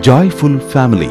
Joyful Family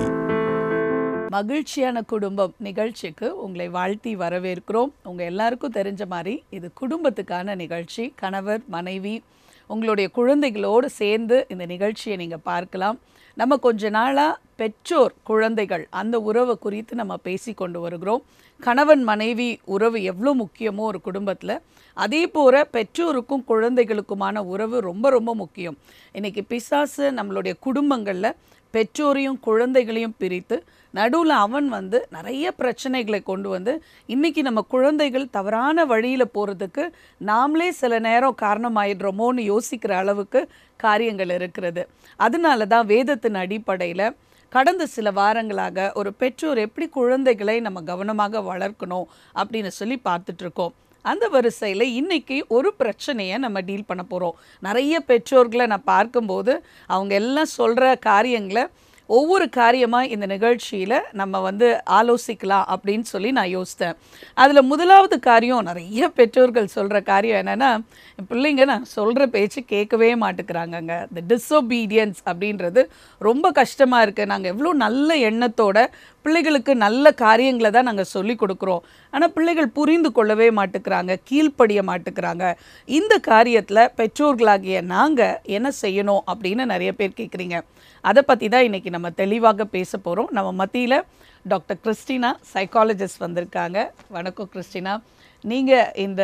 மகிழ்ச்சியான குடும்பம் நிகழ்ச்சிக்கு உங்களை வாழ்த்தி வரவேற்கிறோம் உங்கள் எல்லாருக்கும் தெரிஞ்ச மாதிரி இது குடும்பத்துக்கான நிகழ்ச்சி கணவர் மனைவி உங்களுடைய குழந்தைகளோடு சேர்ந்து இந்த நிகழ்ச்சியை நீங்கள் பார்க்கலாம் நம்ம கொஞ்ச நாளாக பெற்றோர் குழந்தைகள் அந்த உறவை குறித்து நம்ம பேசி கொண்டு வருகிறோம் கணவன் மனைவி உறவு எவ்வளோ முக்கியமோ ஒரு குடும்பத்தில் அதே போல பெற்றோருக்கும் குழந்தைகளுக்குமான உறவு ரொம்ப ரொம்ப முக்கியம் இன்னைக்கு பிசாசு நம்மளுடைய குடும்பங்களில் பெற்றோரையும் குழந்தைகளையும் பிரித்து நடுவில் அவன் வந்து நிறைய பிரச்சனைகளை கொண்டு வந்து இன்னைக்கு நம்ம குழந்தைகள் தவறான வழியில் போகிறதுக்கு நாமளே சில நேரம் காரணமாயிடுறோமோன்னு யோசிக்கிற அளவுக்கு காரியங்கள் இருக்கிறது அதனால தான் வேதத்தின் அடிப்படையில் கடந்த சில வாரங்களாக ஒரு பெற்றோர் எப்படி குழந்தைகளை நம்ம கவனமாக வளர்க்கணும் அப்படின்னு சொல்லி பார்த்துட்டு இருக்கோம் அந்த வரிசையில் இன்னைக்கு ஒரு பிரச்சனையை நம்ம டீல் பண்ண போகிறோம் நிறைய பெற்றோர்களை நான் பார்க்கும்போது அவங்க எல்லாம் சொல்கிற காரியங்களை ஒவ்வொரு காரியமாக இந்த நிகழ்ச்சியில் நம்ம வந்து ஆலோசிக்கலாம் அப்படின்னு சொல்லி நான் யோசித்தேன் அதில் முதலாவது காரியம் நிறைய பெற்றோர்கள் சொல்கிற காரியம் என்னென்னா என் பிள்ளைங்க நான் சொல்கிற பேச்சு கேட்கவே மாட்டேங்கிறாங்கங்க இந்த டிஸொபீடியன்ஸ் அப்படின்றது ரொம்ப கஷ்டமாக இருக்குது நாங்கள் எவ்வளோ நல்ல எண்ணத்தோட பிள்ளைகளுக்கு நல்ல காரியங்களை தான் நாங்கள் சொல்லி கொடுக்குறோம் ஆனால் பிள்ளைகள் புரிந்து கொள்ளவே மாட்டுக்கிறாங்க கீழ்ப்படிய மாட்டுக்கிறாங்க இந்த காரியத்தில் பெற்றோர்களாகிய நாங்கள் என்ன செய்யணும் அப்படின்னு நிறைய பேர் கேட்குறீங்க அதை பற்றி தான் இன்றைக்கி நம்ம தெளிவாக பேச போகிறோம் நம்ம மத்தியில் டாக்டர் கிறிஸ்டினா சைக்காலஜிஸ்ட் வந்திருக்காங்க வணக்கம் கிறிஸ்டினா நீங்கள் இந்த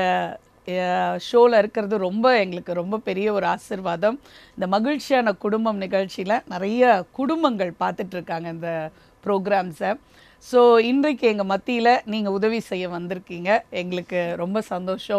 ஷோவில் இருக்கிறது ரொம்ப எங்களுக்கு ரொம்ப பெரிய ஒரு ஆசிர்வாதம் இந்த மகிழ்ச்சியான குடும்பம் நிகழ்ச்சியில் நிறைய குடும்பங்கள் பார்த்துட்ருக்காங்க இந்த ப்ரோக்ராம்ஸை ஸோ இன்றைக்கு எங்கள் மத்தியில் நீங்கள் உதவி செய்ய வந்திருக்கீங்க எங்களுக்கு ரொம்ப சந்தோஷம்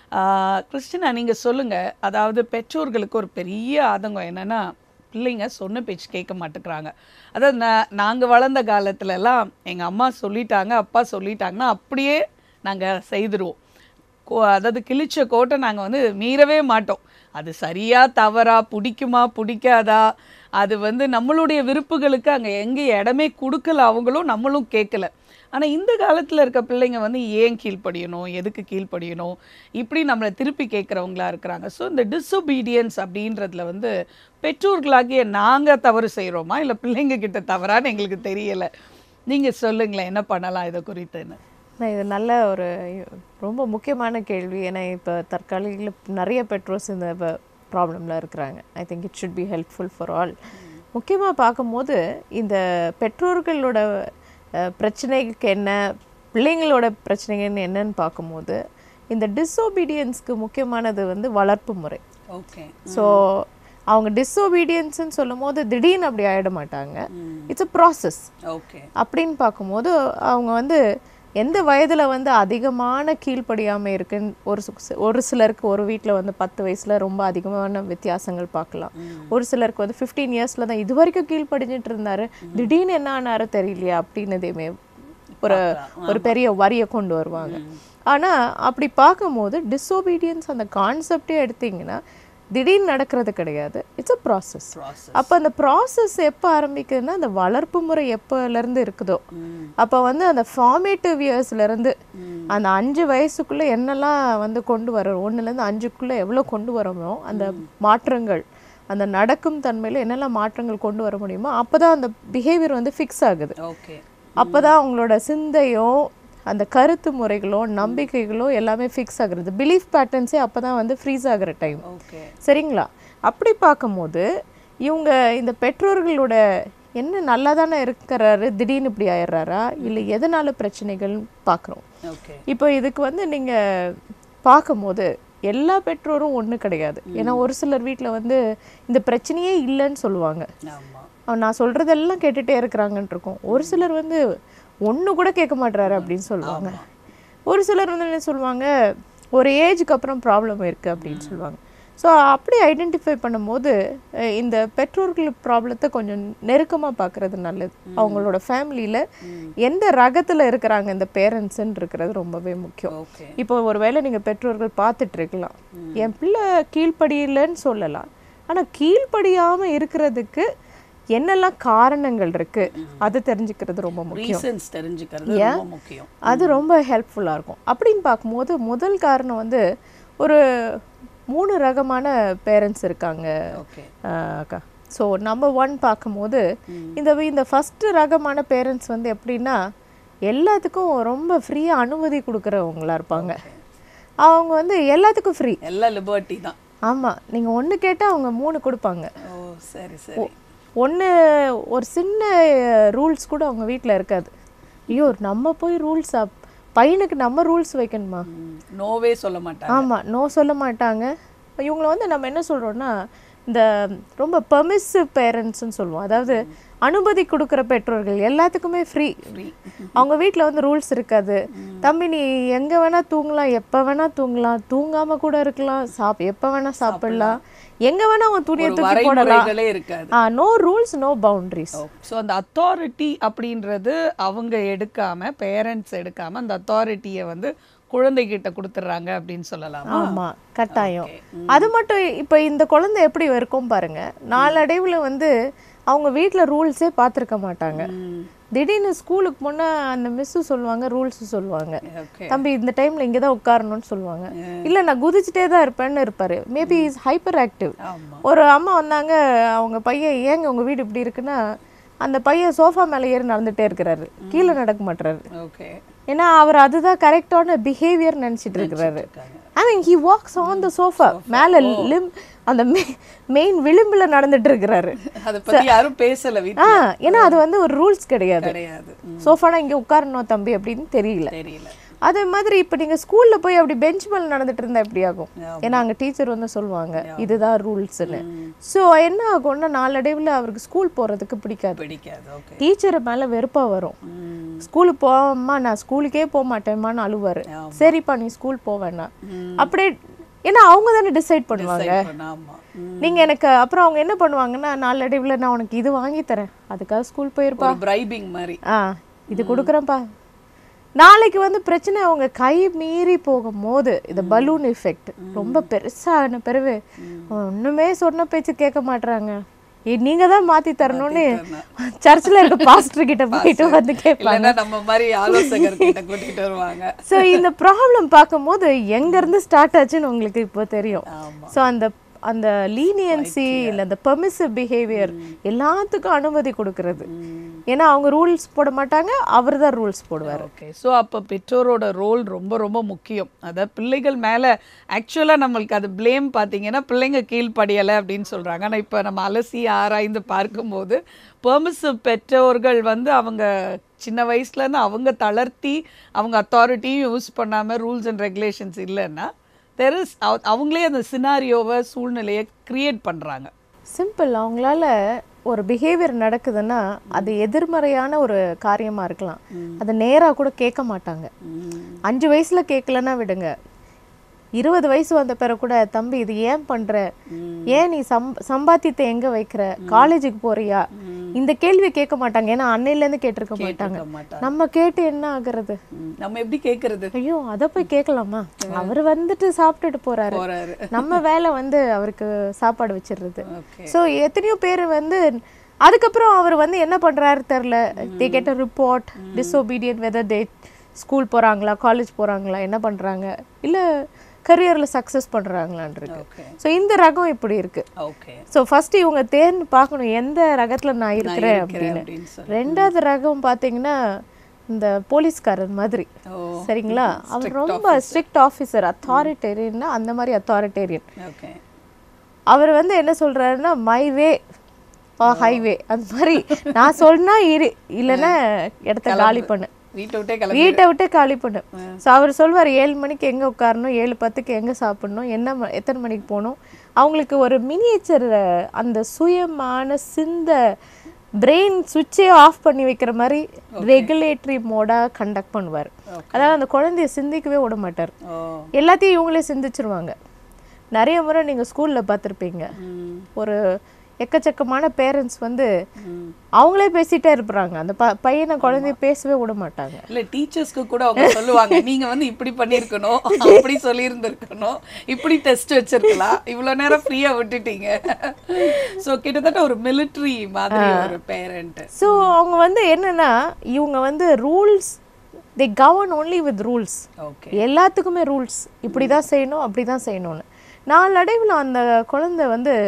ஆஹ் கிறிஸ்டினா நீங்கள் சொல்லுங்கள் அதாவது பெற்றோர்களுக்கு ஒரு பெரிய ஆதங்கம் என்னென்னா பிள்ளைங்க சொன்ன பேச்சு கேட்க மாட்டேங்கிறாங்க அதாவது நான் நாங்கள் வளர்ந்த காலத்துலலாம் எங்கள் அம்மா சொல்லிட்டாங்க அப்பா சொல்லிட்டாங்கன்னா அப்படியே நாங்கள் செய்துருவோம் கோ அதாவது கிழிச்ச கோட்டை நாங்கள் வந்து மீறவே மாட்டோம் அது சரியா தவறா பிடிக்குமா பிடிக்காதா அது வந்து நம்மளுடைய விருப்புகளுக்கு அங்கே எங்கே இடமே கொடுக்கல அவங்களும் நம்மளும் கேட்கல ஆனால் இந்த காலத்தில் இருக்க பிள்ளைங்க வந்து ஏன் கீழ்ப்படியணும் எதுக்கு கீழ்ப்படியணும் இப்படி நம்மளை திருப்பி கேட்குறவங்களா இருக்கிறாங்க ஸோ இந்த டிஸொபீடியன்ஸ் அப்படின்றதுல வந்து பெற்றோர்களாகிய நாங்கள் தவறு செய்கிறோமா இல்லை பிள்ளைங்க கிட்ட தவறான்னு எங்களுக்கு தெரியலை நீங்கள் சொல்லுங்களேன் என்ன பண்ணலாம் இதை குறித்துன்னு நான் இது நல்ல ஒரு ரொம்ப முக்கியமான கேள்வி ஏன்னா இப்போ தற்காலிகில் நிறைய பெட்ரோஸ் இந்த ப்ராப்ளமில் இருக்கிறாங்க I think it should be helpful for all முக்கியமாக பார்க்கும்போது இந்த பெற்றோர்களோட அஹ், பிரச்சனைக்கு என்ன பிள்ளைங்களோட பிரச்சனைகள் என்னன்னு பார்க்கும்போது இந்த டிஸோபீடியன்ஸ்க்கு முக்கியமானது வந்து வளர்ப்பு முறை ஓகே ஸோ அவங்க டிஸோபீடியன்ஸ்னு சொல்லும் போது திடீர்னு அப்படி ஆகிட மாட்டாங்க இட்ஸ் அ ப்ராசஸ் ஓகே அப்படின்னு பார்க்கும்போது அவங்க வந்து எந்த வயதில் வந்து அதிகமான கீழ்ப்படியாமல் இருக்குன்னு ஒரு சு- ஒரு சிலருக்கு ஒரு வீட்டில் வந்து பத்து வயசில் ரொம்ப அதிகமான வித்தியாசங்கள் பார்க்கலாம் ஒரு சிலருக்கு வந்து ஃபிஃப்டீன் இயர்ஸில் தான் இது வரைக்கும் கீழ்ப்படிஞ்சிட்டு இருந்தாரு திடீர்னு என்ன ஆனாரோ தெரியலையா அப்படின்னதையுமே ஒரு ஒரு பெரிய வரியை கொண்டு வருவாங்க ஆனால் அப்படி பார்க்கும்போது டிஸோபீடியன்ஸ் அந்த கான்செப்டே எடுத்தீங்கன்னா திடீர்னு நடக்கிறது கிடையாது இட்ஸ் அ ப்ராசஸ் ப்ராசஸ் அப்போ அந்த ப்ராசஸ் எப்போ ஆரம்பிக்குதுன்னா அந்த வளர்ப்பு முறை எப்போலேருந்து இருக்குதோ அப்போ வந்து அந்த ஃபார்மேட்டிவ் இயர்ஸ்லேருந்து அந்த அஞ்சு வயசுக்குள்ளே என்னெல்லாம் வந்து கொண்டு வரோம் ஒன்றுலேருந்து அஞ்சுக்குள்ளே எவ்வளோ கொண்டு வரோமோ அந்த மாற்றங்கள் அந்த நடக்கும் தன்மையில் என்னெல்லாம் மாற்றங்கள் கொண்டு வர முடியுமோ அப்போ தான் அந்த பிஹேவியர் வந்து ஃபிக்ஸ் ஆகுது ஓகே அப்போ தான் அவங்களோட சிந்தையும் அந்த கருத்து முறைகளும் நம்பிக்கைகளும் எல்லாமே ஃபிக்ஸ் ஆகுறது பிலீஃப் பேட்டர்ன்ஸே அப்போ தான் வந்து ஃப்ரீஸ் ஆகுற டைம் ஓகே சரிங்களா அப்படி பார்க்கும்போது இவங்க இந்த பெற்றோர்களோட என்ன நல்லா தானே இருக்கிறாரு திடீர்னு இப்படி ஆயிடுறாரா இல்லை எதனால பிரச்சனைகள்னு பார்க்குறோம் ஓகே இப்போ இதுக்கு வந்து நீங்கள் பார்க்கும்போது எல்லா பெற்றோரும் ஒன்று கிடையாது ஏன்னா ஒரு சிலர் வீட்டில் வந்து இந்த பிரச்சனையே இல்லைன்னு சொல்லுவாங்க ஆமா அவன் நான் சொல்கிறதெல்லாம் கேட்டுகிட்டே இருக்கிறாங்கன்னு இருக்கும் ஒரு சிலர் வந்து ஒன்று கூட கேட்க மாட்றாரு அப்படின்னு சொல்லுவாங்க ஒரு சிலர் வந்து என்ன சொல்லுவாங்க ஒரு ஏஜுக்கு அப்புறம் ப்ராப்ளம் இருக்குது அப்படின்னு சொல்லுவாங்க ஸோ அப்படி ஐடென்டிஃபை பண்ணும்போது அஹ், இந்த பெற்றோர்கள் ப்ராப்ளத்தை கொஞ்சம் நெருக்கமாக பார்க்குறது நல்லது அவங்களோட ஃபேமிலியில் எந்த ரகத்தில் இருக்கிறாங்க இந்த பேரண்ட்ஸுன்னு இருக்கிறது ரொம்பவே முக்கியம் ஓகே இப்போ ஒருவேளை நீங்கள் பெற்றோர்கள் பார்த்துட்டு இருக்கலாம் என் பிள்ளை கீழ்ப்படியலைன்னு சொல்லலாம் ஆனால் கீழ்ப்படியாமல் இருக்கிறதுக்கு என்னெல்லாம் காரணங்கள் இருக்கு அது தெரிஞ்சுக்கிறது ரொம்ப முக்கியம் ரீசன்ஸ் தெரிஞ்சுக்கிறது ரொம்ப முக்கியம் அது ரொம்ப ஹெல்ப்ஃபுல்லாக இருக்கும் அப்படின்னு பார்க்கும்போது முதல் காரணம் வந்து ஒரு மூணு ரகமான பேரண்ட்ஸ் இருக்காங்க ஓகே ஆஹ் அக்கா ஸோ நம்பர் ஒன் பார்க்கும்போது இந்த இந்த ஃபஸ்ட்டு ரகமான பேரண்ட்ஸ் வந்து எப்படின்னா எல்லாத்துக்கும் ரொம்ப ஃப்ரீயாக அனுமதி கொடுக்குறவங்களா இருப்பாங்க அவங்க வந்து எல்லாத்துக்கும் ஃப்ரீ எல்லாம் லிபர்ட்டி தான் ஆமாம் நீங்கள் ஒன்று கேட்டால் அவங்க மூணு கொடுப்பாங்க ஓ சரி சரி ஒன்று ஒரு சின்ன ரூல்ஸ் கூட அவங்க வீட்டில் இருக்காது ஐயோ நம்ம போய் ரூல்ஸ் பையனுக்கு நம்ம ரூல்ஸ் வைக்கணுமா ம், நோவே சொல்ல மாட்டாங்க ஆமாம் நோ சொல்ல மாட்டாங்க இவங்கள வந்து நம்ம என்ன சொல்கிறோன்னா இந்த ரொம்ப பெர்மிசிவ் பேரண்ட்ஸ்னு சொல்லுவோம் அதாவது அனுமதி கொடுக்குற பெற்றோர்கள் எல்லாத்துக்குமே ஃப்ரீ ஃப்ரீ அவங்க வீட்டில் வந்து ரூல்ஸ் இருக்காது தம்பி நீ எங்கே வேணால் தூங்கலாம் எப்போ வேணால் தூங்கலாம் தூங்காமல் கூட இருக்கலாம் சாப் எப்போ வேணால் சாப்பிடலாம் எங்கே வேணால் உன் துணியை ஒரு தூக்கி போடலாம் வரைமுறைகளே இருக்காது ah no rules no boundaries so அந்த அத்தாரிட்டி அப்படின்றது அவங்க எடுக்காம பேரண்ட்ஸ் எடுக்காம அந்த அத்தாரிட்டியை வந்து குழந்தைகிட்ட கொடுத்துட்றாங்க அப்படின்னு சொல்லலாமா ஆமா கட்டாயம் அது மட்டும் இப்போ இந்த குழந்தை எப்படி இருக்கும் பாருங்க நாளடைவுல வந்து அவங்க வீட்ல ரூல்ஸே பார்த்துருக்க மாட்டாங்க ம், திடீர்னு ஸ்கூலுக்கு முன்னே அந்த மிஸ்ஸு சொல்லுவாங்க ரூல்ஸ் சொல்லுவாங்க ஓகே தம்பி இந்த டைம்ல இங்கே தான் உட்காரணும்னு சொல்லுவாங்க இல்ல நான் குதிச்சுட்டே தான் இருப்பேன்னு இருப்பாரு மேபி இஸ் ஹைப்பர் ஆக்டிவ் ஆமா ஒரு அம்மா வந்தாங்க அவங்க பையன் ஏங்க உங்க வீடு இப்படி இருக்குன்னா அந்த பையன் சோஃபா மேலே ஏறி நடந்துட்டே இருக்கிறாரு கீழே நடக்க மாட்டுறாரு ஓகே ஏன்னா அவர் அதுதான் கரெக்டான பிஹேவியர் நினைச்சிட்டு இருக்கிறாரு I mean he walks on the sofa மேல லிம் அந்த மெயின் விளிம்புல நடந்துட்டு இருக்கிறாரு அதை பத்தி யாரும் பேசல ஆ வீட்டுல ஏன்னா அது வந்து ஒரு ரூல்ஸ் கிடையாது கிடையாது ம், சோஃபானா இங்க உட்காரணும் தம்பி அப்படின்னு தெரியல தெரியல அதே மாதிரி இப்போ நீங்க ஸ்கூல்ல போய் அப்படி பெஞ்ச் மேல நடந்துட்டு இருந்தா எப்படி ஆகும் ஆமா. ஏன்னா அங்க டீச்சர் வந்து சொல்லுவாங்க இதுதான் ரூல்ஸ்னு ஸோ என்ன ஆகும்னா நாளடைவுல அவருக்கு ஸ்கூல் போறதுக்கு பிடிக்காது பிடிக்காது ஓகே டீச்சர் மேல வெறுப்பா வரும் ம், ஸ்கூலுக்கு போகாம நான் ஸ்கூலுக்கே போக மாட்டேம்மான்னு அழுவாரு சரிப்பா நீ ஸ்கூல் போக வேணாம் அப்படியே ஏன்னா அவங்க தானே டிசைட் பண்ணுவாங்க decide பண்ண, ஆமா ம், நீங்க எனக்கு அப்புறம் அவங்க என்ன பண்ணுவாங்கன்னா நாளடைவுல நான் உனக்கு இது வாங்கி தரேன் அதுக்காக ஸ்கூல் போயிருப்பா ஒரு பிரைபிங் மாதிரி ஆ இது கொடுக்குறேன்ப்பா நாளைக்கு வந்து பிரச்சனை அவங்க கை மீறி போகும்போது இந்த பலூன் எஃபெக்ட் ரொம்ப பெருசான பிறகு ஒண்ணுமே சொன்ன பேச்சு கேட்க மாட்றாங்க ஏ, நீங்க தான் மாத்தி தரணும்னு சர்ச்சில் இருக்க பாஸ்டர் கிட்ட போயிட்டு வந்து கேட்பாங்க இல்லைன்னா நம்ம மாதிரி ஆலோசகர் கிட்ட கூட்டிட்டு வருவாங்க ஸோ இந்த ப்ராப்ளம் பார்க்கும்போது எங்க இருந்து ஸ்டார்ட் ஆச்சுன்னு உங்களுக்கு இப்போ தெரியும் ஆமா ஸோ அந்த அந்த லீனியன்சி இல்லை அந்த பெர்மிசிவ் பிஹேவியர் எல்லாத்துக்கும் அனுமதி கொடுக்கறது ஏன்னா அவங்க ரூல்ஸ் போட மாட்டாங்க அவர் தான் ரூல்ஸ் போடுவார் ஓகே ஸோ அப்போ பெற்றோரோட ரோல் ரொம்ப ரொம்ப முக்கியம் அதாவது பிள்ளைகள் மேலே ஆக்சுவலாக நம்மளுக்கு அது ப்ளேம் பார்த்தீங்கன்னா பிள்ளைங்க கீழ்ப்படியலை அப்படின்னு சொல்கிறாங்க ஆனால் இப்போ நம்ம அலசி ஆராய்ந்து பார்க்கும்போது பெர்மிசிவ் பெற்றோர்கள் வந்து அவங்க சின்ன வயசுலேருந்து அவங்க தளர்த்தி அவங்க அத்தாரிட்டியும் யூஸ் பண்ணாமல் ரூல்ஸ் அண்ட் ரெகுலேஷன்ஸ் இல்லைன்னா தெர் இஸ் அவங்களே அந்த சினாரியோவை சூழ்நிலையை க்ரியேட் பண்ணுறாங்க சிம்பிள் அவங்களால ஒரு பிஹேவியர் நடக்குதுன்னா அது எதிர்மறையான ஒரு காரியமா இருக்கலாம் அதை நேரா கூட கேட்க மாட்டாங்க அஞ்சு வயசுல கேட்கலன்னா விடுங்க இருபது வயசு வந்த பிறகு கூட தம்பி இது ஏன் பண்ற ஏன் நீ சம் சம்பாத்தியத்தை எங்க வைக்கிற காலேஜுக்கு போறியா இந்த கேள்வி கேட்க மாட்டாங்க ஏன்னா அன்னையில இருந்து கேட்டிருக்க மாட்டாங்க கேட்க மாட்டாங்க நம்ம கேட்டு என்ன ஆகுறது ம். நம்ம எப்படி கேட்கறது ஐயோ அதை போய் கேட்கலாமா அவர் வந்துட்டு சாப்பிட்டுட்டு போறாரு போறாரு நம்ம வேலை வந்து அவருக்கு சாப்பாடு வச்சிடுறது ஓகே ஸோ எத்தனையோ பேர் வந்து அதுக்கப்புறம் அவர் வந்து என்ன பண்றாரு தெரில they get a report disobedient whether they school போறாங்களா காலேஜ் போறாங்களா என்ன பண்றாங்க இல்ல கரியர்ல சக்ஸஸ் பண்றாங்களான் இருக்கு ஓகே ஸோ இந்த ரகம் இப்படி இருக்கு ஓகே ஸோ ஃபர்ஸ்ட் இவங்க தேர்ந்து பார்க்கணும் எந்த ரகத்துல நான் இருக்கிறேன் அப்படின்னு அப்படின்னு சொல்லி ரெண்டாவது ரகம் பார்த்தீங்கன்னா இந்த போலீஸ்காரர் மாதிரி ஓ சரிங்களா அவர் ரொம்ப ஸ்ட்ரிக்ட் ஆஃபீஸர் அத்தாரிட்டேரியன்னா அந்த மாதிரி அத்தாரிட்டேரியன் ஓகே அவர் வந்து என்ன சொல்றாருன்னா மை வே ஹைவே அந்த மாதிரி நான் சொன்னா இரு இல்லைன்னா இடத்த காலி பண்ணு வீட்டை விட்டே கிளம்பி வீட்டை விட்டு காலி பண்ணு ஸோ அவர் சொல்வார் ஏழு மணிக்கு எங்கே உட்காரணும் ஏழு பத்துக்கு எங்கே சாப்பிடணும் என்ன ம- எத்தனை மணிக்கு போகணும் அவங்களுக்கு ஒரு மினியேச்சர் அந்த சுயமான சிந்த பிரெயின் சுவிட்சே ஆஃப் பண்ணி வைக்கிற மாதிரி ரெகுலேட்டரி மோடாக கண்டக்ட் பண்ணுவார் அதாவது அந்த குழந்தைய சிந்திக்கவே விட மாட்டார் ஓ எல்லாத்தையும் இவங்களே சிந்திச்சிருவாங்க நிறைய முறை நீங்கள் ஸ்கூலில் பார்த்துருப்பீங்க ம் ஒரு எக்கச்சக்கமான பேரண்ட்ஸ் வந்து ம். அவங்களே பேசிட்டே இருப்பாங்க அந்த ப பையனை குழந்தைய பேசவே விட மாட்டாங்க இல்ல டீச்சர்ஸ்க்கு கூட அவங்க சொல்லுவாங்க நீங்க வந்து இப்படி பண்ணியிருக்கணும் அப்படி சொல்லியிருந்திருக்கணும் இப்படி டெஸ்ட் வச்சிருக்கலாம் இவ்வளவு நேரம் ஃப்ரீயா விட்டுட்டீங்க சோ கிட்டத்தட்ட ஒரு மிலிட்டரி மாதிரி ஒரு பேரண்ட் ஸோ அவங்க வந்து என்னன்னா இவங்க வந்து rules they govern only with rules okay எல்லாத்துக்குமே ரூல்ஸ் இப்படி தான் செய்யணும் அப்படி தான் செய்யணும்னு நாளடைவில் அந்த குழந்தை வந்து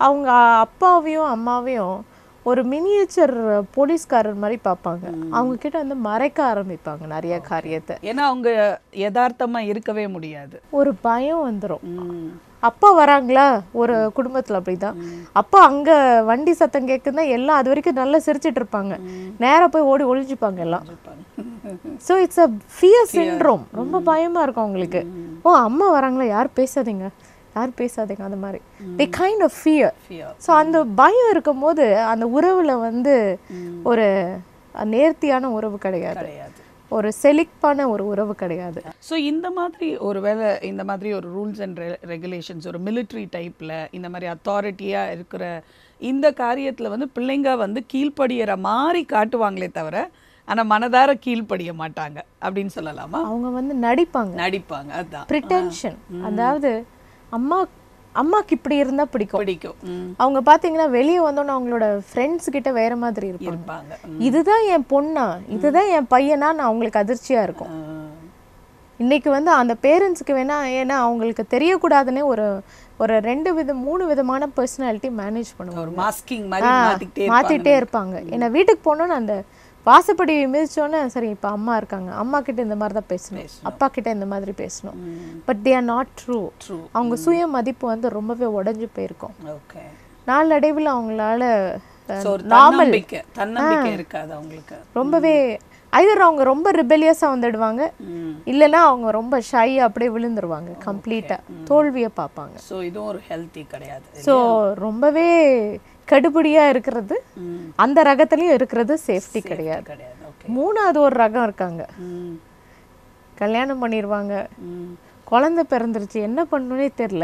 அவங்க அப்பாவையும் அம்மாவையும் ஒரு மினியேச்சர் போலீஸ்காரர் மாதிரி பார்ப்பாங்க அவங்க கிட்ட வந்து மறைக்க ஆரம்பிப்பாங்க நிறைய காரியத்தை ஏன்னா அவங்க யதார்த்தமா இருக்கவே முடியாது ஒரு பயம் வந்துரும் ம். அப்பா வராங்களா ஒரு குடும்பத்துல அப்படிதான் அப்பா அங்க வண்டி சத்தம் கேக்குதுன்னா எல்லாம் அது வரைக்கும் நல்லா சிரிச்சிட்டு இருப்பாங்க நேரா போய் ஓடி ஒளிஞ்சுப்பாங்க எல்லாம் so it's a fear syndrome ரொம்ப பயமா இருக்கும் அவங்களுக்கு ஓ அம்மா வராங்களா யார் பேசாதீங்க யார் பேசாதீங்க அந்த மாதிரி the kind of fear Fear. So அந்த பயம் இருக்கும்போது அந்த உறவுல வந்து ஒரு நேர்த்தியான உறவு கிடையாது கிடையாது ஒரு செழிப்பான ஒரு உறவு கிடையாது ஸோ இந்த மாதிரி ஒரு வேளை இந்த மாதிரி ஒரு ரூல்ஸ் அண்ட் ரெகுலேஷன்ஸ் ஒரு military டைப்பில் இந்த மாதிரி அத்தாரிட்டியாக இருக்கிற இந்த காரியத்தில் வந்து பிள்ளைங்க வந்து கீழ்ப்படியிற மாதிரி காட்டுவாங்களே தவிர ஆனா மனதார கீழ்ப்படிய மாட்டாங்க அப்படின்னு சொல்லலாமா அவங்க வந்து நடிப்பாங்க நடிப்பாங்க அதான் ப்ரிட்டென்ஷன் அதாவது அம்மா அம்மாக்கு இப்படி இருந்தா பிடிக்கும் பிடிக்கும் ம், அவங்க பாத்தீங்கன்னா வெளியே வந்தோன்னே அவங்களோட ஃப்ரெண்ட்ஸ் கிட்ட வேற மாதிரி இருப்பாங்க இருப்பாங்க ம். இதுதான் என் பொண்ணா இதுதான் என் பையனா நான் அவங்களுக்கு அதிர்ச்சியா இருக்கும் ஆ, இன்னைக்கு வந்து அந்த பேரண்ட்ஸ்க்கு வேணா ஏன்னா அவங்களுக்கு தெரியக்கூடாதுன்னே ஒரு ஒரு ரெண்டு வித மூணு விதமான பர்சனாலிட்டி மேனேஜ் பண்ணுவாங்க ஒரு மாஸ்கிங் மாதிரி ஆ, மாத்திக்கிட்டே மாத்திட்டே இருப்பாங்க ஏன்னா வீட்டுக்கு போனோன்னு அந்த வாசப்படி மிதிச்சோன்னே சரி இப்போ அம்மா இருக்காங்க அம்மா கிட்ட இந்த மாதிரி தான் பேசணும் அப்பா கிட்ட இந்த மாதிரி பேசணும் but they are not true true அவங்க சுய மதிப்பு வந்து ரொம்பவே உடைஞ்சு போயிருக்கும் ஓகே நாளடைவில் அவங்களால ஸோ ஒரு நார்மல் தன்னம்பிக்கை தன்னம்பிக்கை இருக்காது அவங்களுக்கு ரொம்பவே ஐதர் அவங்க ரொம்ப ரிபெலியஸாக வந்துடுவாங்க ம் இல்லைன்னா அவங்க ரொம்ப ஷையாக அப்படியே விழுந்துருவாங்க கம்ப்ளீட்டாக தோல்வியை பார்ப்பாங்க ஸோ இதுவும் ஒரு ஹெல்த்தி கிடையாது ஸோ ரொம்பவே கடுபடியா இருக்கிறது ம் அந்த ரகத்துலயும் இருக்கிறது சேஃப்டி கிடையாது கிடையாது ஓகே மூணாவது ஒரு ரகம் இருக்காங்க ம் கல்யாணம் பண்ணிடுவாங்க ம் குழந்தை பிறந்துருச்சு என்ன பண்ணணும்னே தெரியல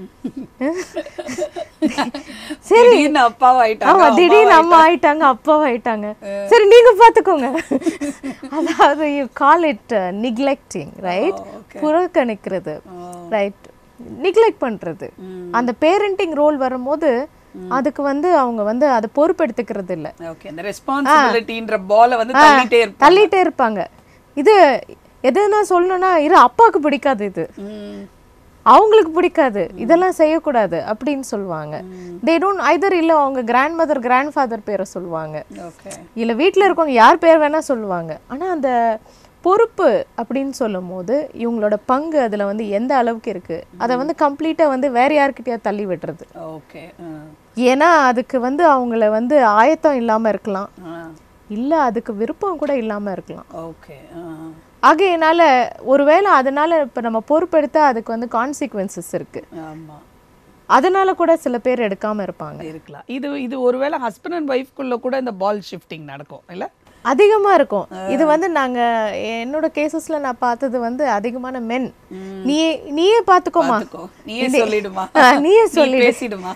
சரி திடீர்னு அப்பாவாயிட்டாங்க ஆமா திடீர்னு அம்மா ஆயிட்டாங்க அப்பாவும் ஆயிட்டாங்க சரி நீங்க பாத்துக்கோங்க அதாவது you call it neglecting right புறக்கணிக்கிறது ரைட் நிக்லெக்ட் பண்றது ம். அந்த பேரண்டிங் ரோல் வரும்போது அதுக்கு வந்து அவங்க வந்து அதை பொறுப்பெடுத்துக்கிறது இல்ல ஓகே இந்த ரெஸ்பான்சிபிலிட்டின்ற பால வந்து தள்ளிட்டே இருப்பாங்க தள்ளிட்டே இருப்பாங்க இது எதுனா சொல்லணும்னா இரு அப்பாவுக்கு பிடிக்காது இது ம் அவங்களுக்கு பிடிக்காது இதெல்லாம் செய்யக்கூடாது அப்படின்னு சொல்லுவாங்க தே டோன்ட் ஐதர் இல்ல அவங்க கிராண்ட் மதர் கிராண்ட் ஃபாதர் பேரை சொல்லுவாங்க ஓகே இல்ல வீட்ல இருக்கவங்க யார் பேர் வேணா சொல்லுவாங்க ஆனா அந்த பொறுப்பு அப்படின்னு சொல்லும் போது இவங்களோட பங்கு அதுல வந்து எந்த அளவுக்கு இருக்கு அதை வந்து கம்ப்ளீட்டா வந்து வேற யார்கிட்டயா தள்ளி விடுறது ஓகே ஏன்னா அதுக்கு வந்து அவங்கள வந்து ஆயத்தம் இல்லாம இருக்கலாம் ஆ இல்ல அதுக்கு விருப்பம் கூட இல்லாம இருக்கலாம் ஓகே ஆகையினால ஒருவேளை அதனால இப்ப நம்ம பொறுப்பெடுத்தா அதுக்கு வந்து கான்சிக்வன்சஸ் இருக்கு ஆமா அதனால கூட சில பேர் எடுக்காம இருப்பாங்க இருக்கலாம் இது இது ஒருவேளை ஹஸ்பண்ட் அண்ட் ஒய்ஃப்குள்ள கூட இந்த பால் ஷிஃப்டிங் நடக்கும் இல்ல அதிகமா இருக்கும் இது வந்து நாங்க என்னோட கேசஸ்ல நான் பார்த்தது வந்து அதிகமான மென் நீ நீயே பாத்துக்கோமா பாத்துக்கோ நீயே சொல்லிடுமா ஆ, நீயே நீ சொல்லிடு பேசிடுமா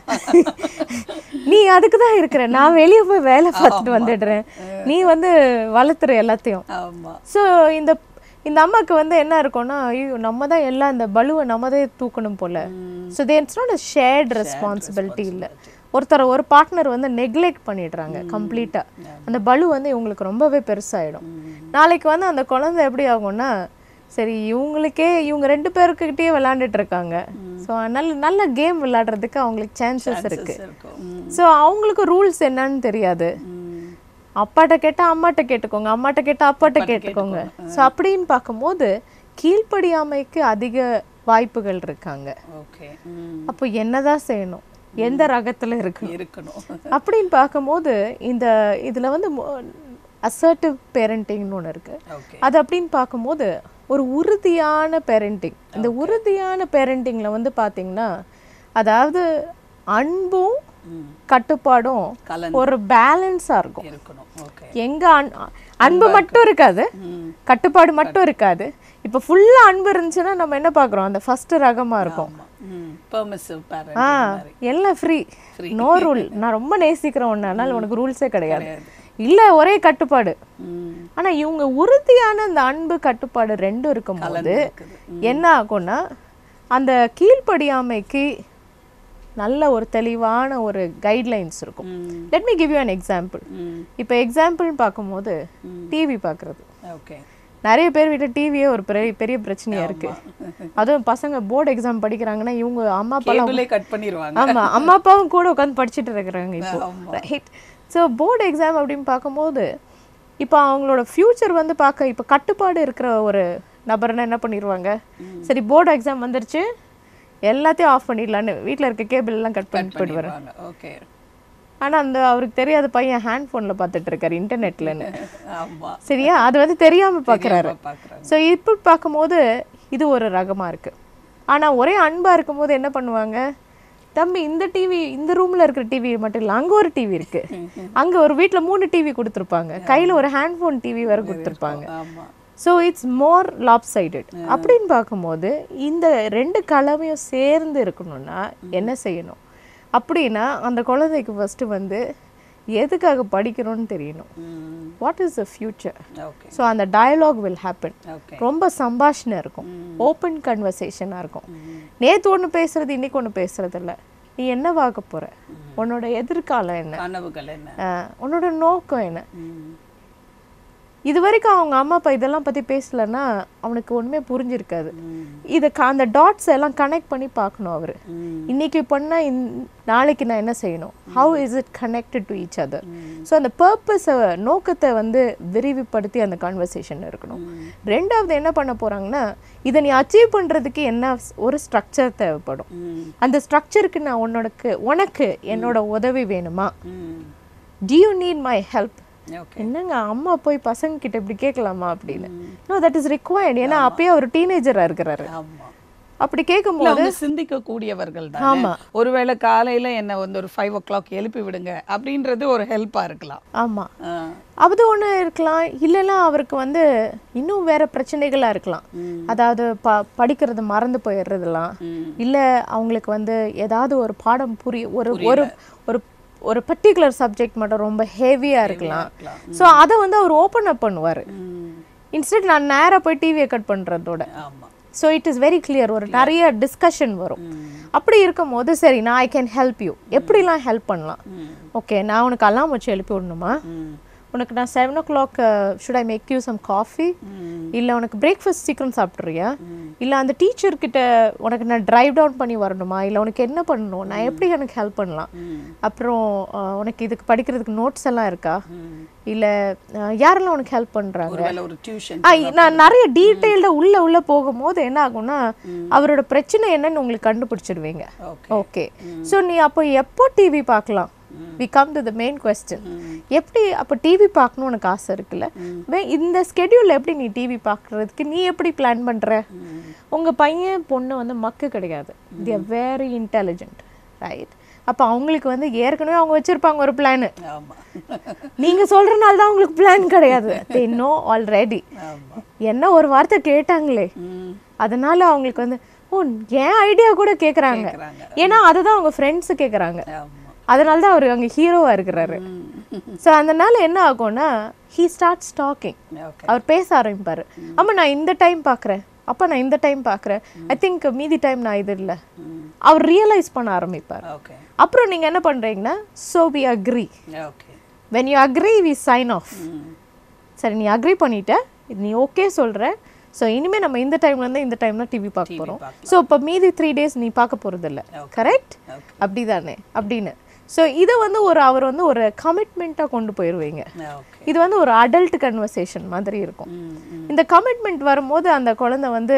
நீ அதுக்கு தான் இருக்கிற நான் வெளியே போய் வேலை பார்த்துட்டு வந்துடுறேன் நீ வந்து வளர்த்துற எல்லாத்தையும் ஆமா ஸோ இந்த இந்த அம்மாக்கு வந்து என்ன இருக்கும்னா ஐயோ நம்ம தான் எல்லாம் இந்த பலுவை நம்ம தான் தூக்கணும் போல so they it's not a shared responsibility இல்லை ஒருத்தர் ஒரு பார்ட்னர் வந்து நெக்லெக்ட் பண்ணிடுறாங்க கம்ப்ளீட்டா அந்த பலு வந்து இவங்களுக்கு ரொம்பவே பெருசாயிடும் நாளைக்கு வந்து அந்த குழந்தை எப்படி ஆகும்னா சரி இவங்களுக்கே இவங்க ரெண்டு பேருக்கிட்டயே விளையாண்டுட்டு இருக்காங்க ஸோ நல்ல நல்ல கேம் விளையாடுறதுக்கு அவங்களுக்கு சான்சஸ் இருக்கு இருக்கும் ம், ஸோ அவங்களுக்கு ரூல்ஸ் என்னன்னு தெரியாது ம். அப்பாட்ட கேட்டா அம்மாட்ட கேட்டுக்கோங்க அம்மாட்ட கேட்டா அப்பாட்ட கேட்டுக்கோங்க ஸோ அப்படின்னு பார்க்கும்போது கீழ்ப்படியாமைக்கு அதிக வாய்ப்புகள் இருக்காங்க ஓகே ம் அப்போ என்னதான் செய்யணும் எந்த ரகத்துல இருக்கணும் இருக்கணும் அப்படின்னு பார்க்கும்போது இந்த இதுல வந்து அசர்ட்டிவ் பேரண்டிங்னு ஒன்று இருக்கு ஓகே அது அப்படின்னு பார்க்கும்போது ஒரு உறுதியான பேரண்டிங் இந்த உறுதியான பேரண்டிங்ல வந்து பாத்தீங்கன்னா அதாவது அன்பும் ம் கட்டுப்பாடும் கலந்து ஒரு பேலன்ஸா இருக்கும் இருக்கணும் ஓகே எங்க அன்- அன்பு மட்டும் இருக்காது ம் கட்டுப்பாடு மட்டும் இருக்காது இப்போ ஃபுல்லா அன்பு இருந்துச்சுன்னா நம்ம என்ன பார்க்குறோம் அந்த ஃபர்ஸ்ட் ரகமா இருக்கும் ஆமா ம் பெர்மிசிவ் ஆ பேரண்ட் மாதிரி எல்லாம் ஃப்ரீ Free. நோ ரூல் நான் ரொம்ப நேசிக்கிறேன் ஒன்று அதனால உனக்கு ரூல்ஸே கிடையாது இல்ல ஒரே கட்டுப்பாடு ம் ஆனா இவங்க உறுதியான அந்த அன்பு கட்டுப்பாடு ரெண்டும் இருக்கும்போது இருக்குது என்ன ஆகும்னா அந்த கீழ்ப்படியாமைக்கு நல்ல ஒரு தெளிவான ஒரு கைட்லைன்ஸ் இருக்கும் ம் let me give you an example ம் இப்போ எக்ஸாம்பிள் பார்க்கும்போது டிவி பார்க்குறது ஓகே நிறைய பேர் வீட்டில் டிவியே ஒரு பெரிய பெரிய பிரச்சனையா இருக்கு அதுவும் பசங்க போர்டு எக்ஸாம் படிக்கிறாங்கன்னா இவங்க அம்மா அப்பா கேபிளே கட் பண்ணிடுவாங்க ஆமா அம்மா அப்பாவும் கூட உட்காந்து படிச்சுட்டு இருக்கிறாங்க இப்போ ஆமா. ரைட் ஸோ போர்டு எக்ஸாம் அப்படின்னு பார்க்கும்போது இப்போ அவங்களோட ஃப்யூச்சர் வந்து பார்க்க இப்போ கட்டுப்பாடு இருக்கிற ஒரு நபர்னா என்ன பண்ணிடுவாங்க சரி போர்டு எக்ஸாம் வந்துருச்சு எல்லாத்தையும் ஆஃப் பண்ணிடலான்னு வீட்டில் இருக்க கேபிள் எல்லாம் கட் பண்ணிட்டு போயிடுவாரு பண்ணிடுவாங்க ஓகே ஆனா அந்த அவருக்கு தெரியாத பையன் ஹேண்ட் ஃபோனில் பார்த்துட்டு இருக்காரு இன்டர்நெட்லன்னு ஆமா சரியா அது வந்து தெரியாம பார்க்குறாரு பாக்குறாங்க ஸோ இப்போ பார்க்கும்போது இது ஒரு ரகமா இருக்கு ஆனா ஒரே அன்பா இருக்கும்போது என்ன பண்ணுவாங்க தம்பி இந்த டிவி இந்த ரூம்ல இருக்கிற டிவி மட்டும் இல்ல அங்க ஒரு டிவி இருக்கு அங்க ஒரு வீட்ல மூணு டிவி கொடுத்துருப்பாங்க கையில ஒரு ஹேண்ட் ஃபோன் டிவி வேற கொடுத்துருப்பாங்க ஆமா so it's more lopsided அப்படின்னு பார்க்கும்போது இந்த ரெண்டு கலவையும் சேர்ந்து இருக்கணும்னா என்ன செய்யணும் அப்படின்னா அந்த குழந்தைக்கு ஃபர்ஸ்ட் வந்து எதுக்காக படிக்கிறோம்னு தெரியணும் ம் what is the future okay so அந்த டயலாக் வில் ஹேப்பன் ஓகே ரொம்ப சம்பாஷணை இருக்கும் ஓப்பன் கன்வர்சேஷனாக இருக்கும் நேத்து ஒன்று பேசுறது இன்னைக்கு ஒன்று பேசுறது இல்ல நீ என்ன பார்க்க போற உன்னோட எதிர்காலம் என்ன கனவுகள் என்ன ஆஹ் உன்னோட நோக்கம் என்ன ம் இது வரைக்கும் அவங்க அம்மா அப்பா இதெல்லாம் பத்தி பேசலன்னா அவனுக்கு ஒண்ணுமே புரிஞ்சிருக்காது ம் இதை அந்த டாட்ஸ் எல்லாம் கனெக்ட் பண்ணி பார்க்கணும் அவரு ம் இன்னைக்கு பண்ணா இன்- நாளைக்கு நான் என்ன செய்யணும் how is it connected to each other so அந்த பர்பஸை நோக்கத்தை வந்து விரிவுபடுத்தி அந்த கான்வர்சேஷன் இருக்கணும் ரெண்டாவது என்ன பண்ண போறாங்கன்னா இதை நீ அச்சீவ் பண்றதுக்கு என்ன ஒரு ஸ்ட்ரக்சர் தேவைப்படும் ம் அந்த ஸ்ட்ரக்சருக்கு நான் உன்னோடக்கு உனக்கு என்னோட உதவி வேணுமா ம் do you need my help okay என்னங்க அம்மா போய் பசங்க கிட்ட இப்படி கேட்கலாமா அப்படின்னு நோ தட் இஸ் required ஏன்னா அப்பயே அவர் டீனேஜரா இருக்கிறாரு ஆமா அப்படி இல்ல கேட்கும்போது அவங்க சிந்திக்க கூடியவர்கள் தான் ஆமா. ஒருவேளை காலையில என்ன வந்து ஒரு ஃபைவ் ஓ கிளாக் எழுப்பி விடுங்க அப்படின்றது ஒரு ஹெல்ப்பா இருக்கலாம் ஆமா ஆ. அது ஒண்ணு இருக்கலாம் இல்லைன்னா அவருக்கு வந்து இன்னும் வேற பிரச்சனைகளா இருக்கலாம் ம். அதாவது ப படிக்கிறது மறந்து போயிடுறதுலாம் ம். இல்ல அவங்களுக்கு வந்து ஏதாவது ஒரு பாடம் புரிய ஒரு ஒரு ஒரு ஒரு பர்டிகுலர் சப்ஜெக்ட் மட்டும் ரொம்ப ஹெவியா இருக்கலாம் இருக்கலாம். ஸோ அதை வந்து அவர் ஓப்பன் அப் பண்ணுவார் ம். இன்ஸ்டெட் நான் நேரா போய் டிவியை கட் பண்றதோட ஆமா so it is very clear ஒரு நிறைய டிஸ்கஷன் வரும் ம். அப்படி இருக்கும்போது சரி நான் ஐ கேன் ஹெல்ப் யூ எப்படிலாம் ஹெல்ப் பண்ணலாம் ம். ஓகே நான் உனக்கு அலாம் வச்சு எழுப்பி விடணுமா ம். உனக்கு நான் seven o'clock should I make you some coffee ம். இல்லை உனக்கு பிரேக்ஃபாஸ்ட் சீக்கிரம் சாப்பிட்றியா இல்லை அந்த டீச்சர் கிட்ட உனக்கு நான் டிரைவ் டவுன் பண்ணி வரணுமா இல்லை உனக்கு என்ன பண்ணணும் நான் எப்படி எனக்கு ஹெல்ப் பண்ணலாம் ம். அப்புறம் அஹ், உனக்கு இதுக்கு படிக்கிறதுக்கு நோட்ஸ் எல்லாம் இருக்கா ம். இல்லை யாரெல்லாம் உனக்கு ஹெல்ப் பண்ணுறாங்க ஒருவேளை ஒரு டியூஷன் ஆ, நான் நிறைய டீட்டெயில்டாக உள்ள உள்ள போகும்போது என்ன ஆகும்னா அவரோட பிரச்சனை என்னன்னு உங்களுக்கு கண்டுபிடிச்சிடுவீங்க ஓகே ஓகே ஸோ நீ அப்போ எப்போ டிவி பார்க்கலாம் we come to the main question எப்படி அப்போ டிவி பார்க்கணும் உனக்கு ஆசை இருக்குல்ல வே- இந்த ஸ்கெடியூலில் எப்படி நீ டிவி பார்க்குறதுக்கு நீ எப்படி பிளான் பண்ணுற உங்கள் பையன் பொண்ணு வந்து மக்கு கிடையாது they are very intelligent right அப்போ அவங்களுக்கு வந்து ஏற்கனவே அவங்க வச்சுருப்பாங்க ஒரு பிளான் ஆமா நீங்கள் சொல்கிறனால தான் அவங்களுக்கு பிளான் கிடையாது தே நோ ஆல்ரெடி ஆமா என்ன ஒரு வார்த்தை கேட்டாங்களே ம். அதனால அவங்களுக்கு வந்து ஓ என் ஐடியா கூட கேக்குறாங்க கேக்குறாங்க. ஏன்னா அதுதான் அவங்க ஃப்ரெண்ட்ஸ் கேக்குறாங்க ஆமா அதனால தான் அவர் அங்க ஹீரோவா இருக்கிறாரு ம். ஸோ அதனால என்ன ஆகும்னா ஹீ ஸ்டார்ட் டாக்கிங் ஓகே அவர் பேச ஆரம்பிப்பாரு அம்மா நான் இந்த டைம் பார்க்குறேன் அப்பா நான் இந்த டைம் பார்க்குறேன் ஐ திங்க் மீதி டைம் நான் இது இல்லை ம். அவர் ரியலைஸ் பண்ண ஆரம்பிப்பார் ஓகே அப்புறம் நீங்க என்ன பண்றீங்கன்னா so we agree okay when you agree we sign off ம். சரி நீ அக்ரி பண்ணிட்ட இது நீ ஓகே சொல்ற ஸோ இனிமே நம்ம இந்த டைம்ல இருந்து இந்த டைம் தான் டிவி பார்க்க போறோம் பார்க்கலாம். ஸோ இப்போ மீதி த்ரீ டேஸ் நீ பார்க்க போறது இல்ல Okay. கரெக்ட் ஓகே அப்படிதானே அப்படின்னு ஸோ இதை வந்து ஒரு அவர் வந்து ஒரு கமிட்மெண்ட்டாக கொண்டு போயிடுவீங்க ஓகே இது வந்து ஒரு அடல்ட் கன்வர்சேஷன் மாதிரி இருக்கும் ம். ம். இந்த கமிட்மெண்ட் வரும்போது அந்த குழந்தை வந்து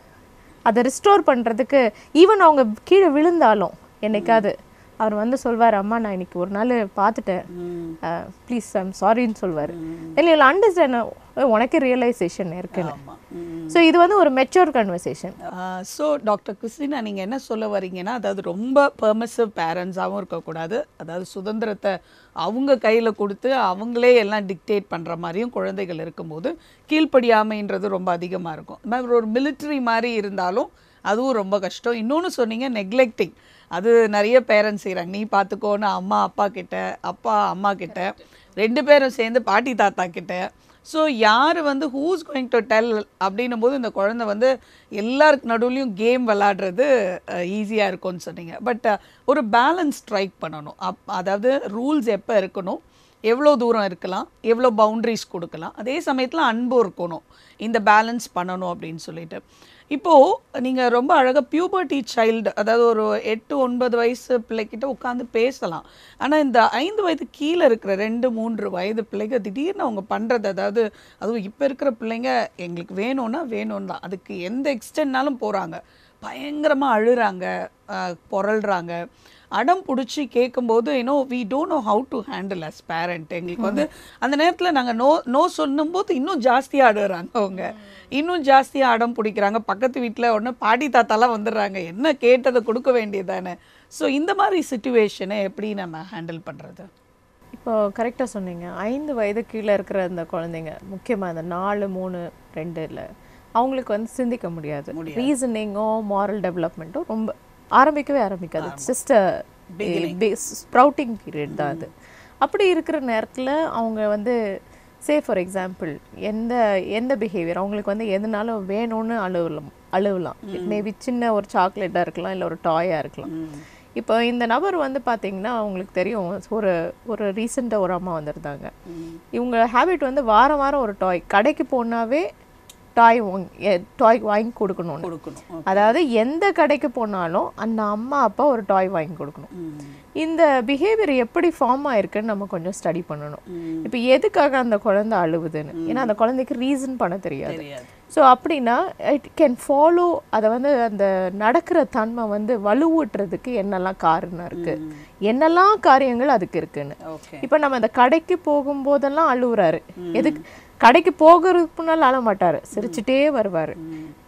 அதை ரிஸ்டோர் பண்றதுக்கு ஈவன் அவங்க கீழே விழுந்தாலும் என்னைக்காவது அவர் வந்து சொல்வார் அம்மா நான் இன்னைக்கு ஒரு நாள் பார்த்துட்டேன் ம். ப்ளீஸ் ஐம் சாரின்னு சொல்வார் இல்லை அண்டர்ஸ்டாண்ட் உனக்கே ரியலைசேஷன் இருக்குன்னு ஆமா ம். ஸோ இது வந்து ஒரு mature conversation so doctor Christina நீங்கள் என்ன சொல்ல வரீங்கன்னா அதாவது ரொம்ப பெர்மிசிவ் பேரண்ட்ஸாகவும் இருக்கக்கூடாது அதாவது சுதந்திரத்தை அவங்க கையில் கொடுத்து அவங்களே எல்லாம் டிக்டேட் பண்ணுற மாதிரியும் குழந்தைகள் இருக்கும்போது கீழ்ப்படியாமைன்றது ரொம்ப அதிகமாக இருக்கும் அது மாதிரி ஒரு மிலிட்ரி மாதிரி இருந்தாலும் அதுவும் ரொம்ப கஷ்டம் இன்னொன்று சொன்னீங்க நெக்லெக்டிங் அது நிறைய பேரண்ட்ஸ் செய்கிறாங்க நீ பார்த்துக்கோன்னு அம்மா அப்பா கிட்ட அப்பா அம்மா கிட்ட ரெண்டு பேரும் சேர்ந்து பாட்டி தாத்தா கிட்ட ஸோ யார் வந்து ஹூஸ் கோயிங் டு டெல் அப்படின்னும் போது இந்த குழந்தை வந்து எல்லாருக்கு நடுவுலையும் கேம் விளாடுறது ஈஸியாக இருக்கும்னு சொன்னீங்க பட் ஒரு பேலன்ஸ் ஸ்ட்ரைக் பண்ணணும் அப் அதாவது ரூல்ஸ் எப்போ இருக்கணும் எவ்வளோ தூரம் இருக்கலாம் எவ்வளோ பவுண்ட்ரிஸ் கொடுக்கலாம் அதே சமயத்தில் அன்பும் இருக்கணும் இந்த பேலன்ஸ் பண்ணணும் அப்படின்னு சொல்லிட்டு இப்போது நீங்கள் ரொம்ப அழகாக பியூபர்ட்டி சைல்டு அதாவது ஒரு எட்டு ஒன்பது வயசு பிள்ளைகிட்ட உட்காந்து பேசலாம் ஆனால் இந்த ஐந்து வயது கீழே இருக்கிற ரெண்டு மூன்று வயது பிள்ளைங்க திடீர்னு அவங்க பண்ணுறது அதாவது அதுவும் இப்போ இருக்கிற பிள்ளைங்க எங்களுக்கு வேணும்னா வேணும் தான் அதுக்கு எந்த எக்ஸ்டென்ட்னாலும் போகிறாங்க பயங்கரமாக அழுறாங்க அஹ், புரள்றாங்க அடம் பிடிச்சி கேட்கும்போது you know we don't know how to handle as parent எங்களுக்கு வந்து அந்த நேரத்தில் நாங்கள் நோ நோ சொல்லும்போது இன்னும் ஜாஸ்தியாக ஆடுறாங்க அவங்க இன்னும் ஜாஸ்தியாக அடம் பிடிக்கிறாங்க பக்கத்து வீட்டில் ஒன்று பாட்டி தாத்தாலாம் வந்துடுறாங்க என்ன கேட்டதை கொடுக்க வேண்டியதானே ஸோ இந்த மாதிரி சுச்சுவேஷனை எப்படி நம்ம ஹேண்டில் பண்ணுறது இப்போ கரெக்டாக சொன்னீங்க ஐந்து வயது கீழே இருக்கிற அந்த குழந்தைங்க முக்கியமாக இந்த நாலு மூணு ரெண்டுல அவங்களுக்கு வந்து சிந்திக்க முடியாது ரீசனிங்கோ மாரல் டெவலப்மெண்ட்டோ ரொம்ப ஆரம்பிக்கவே ஆரம்பிக்காது ஜஸ்ட் ஸ்ப்ரவுட்டிங் பீரியட் தான் அது அப்படி இருக்கிற நேரத்தில் அவங்க வந்து சே ஃபார் எக்ஸாம்பிள் எந்த எந்த பிஹேவியர் அவங்களுக்கு வந்து எதுனாலும் வேணும்னு அழுவலாம் அழுவலாம் இட் மேபி சின்ன ஒரு சாக்லேட்டாக இருக்கலாம் இல்லை ஒரு டாயாக இருக்கலாம் இப்போ இந்த நபர் வந்து பார்த்தீங்கன்னா அவங்களுக்கு தெரியும் ஒரு ஒரு ரீசெண்டாக ஒரு அம்மா வந்திருந்தாங்க இவங்க ஹேபிட் வந்து வாரம் வாரம் ஒரு டாய் கடைக்கு போனாவே டாய் வாங்கி டாய் வாங்கி கொடுக்கணும்னு கொடுக்கணும் அதாவது எந்த கடைக்கு போனாலும் அந்த அம்மா அப்பா ஒரு டாய் வாங்கி கொடுக்கணும் இந்த பிஹேவியர் எப்படி ஃபார்ம் ஆயிருக்குன்னு நம்ம கொஞ்சம் ஸ்டடி பண்ணணும் இப்போ எதுக்காக அந்த குழந்தை அழுவுதுன்னு ஏன்னா அந்த குழந்தைக்கு ரீசன் பண்ண தெரியாது தெரியாது ஸோ அப்படின்னா இட் கேன் ஃபாலோ அதை வந்து அந்த நடக்கிற தன்மை வந்து வலுவூட்டுறதுக்கு என்னெல்லாம் காரணம் இருக்கு என்னெல்லாம் காரியங்கள் அதுக்கு இருக்குன்னு ஓகே இப்போ நம்ம அந்த கடைக்கு போகும்போதெல்லாம் அழுவுறாரு எதுக்கு கடைக்கு போகிறதுக்கு முன்னால் அழ மாட்டாரு சிரிச்சுட்டே வருவாரு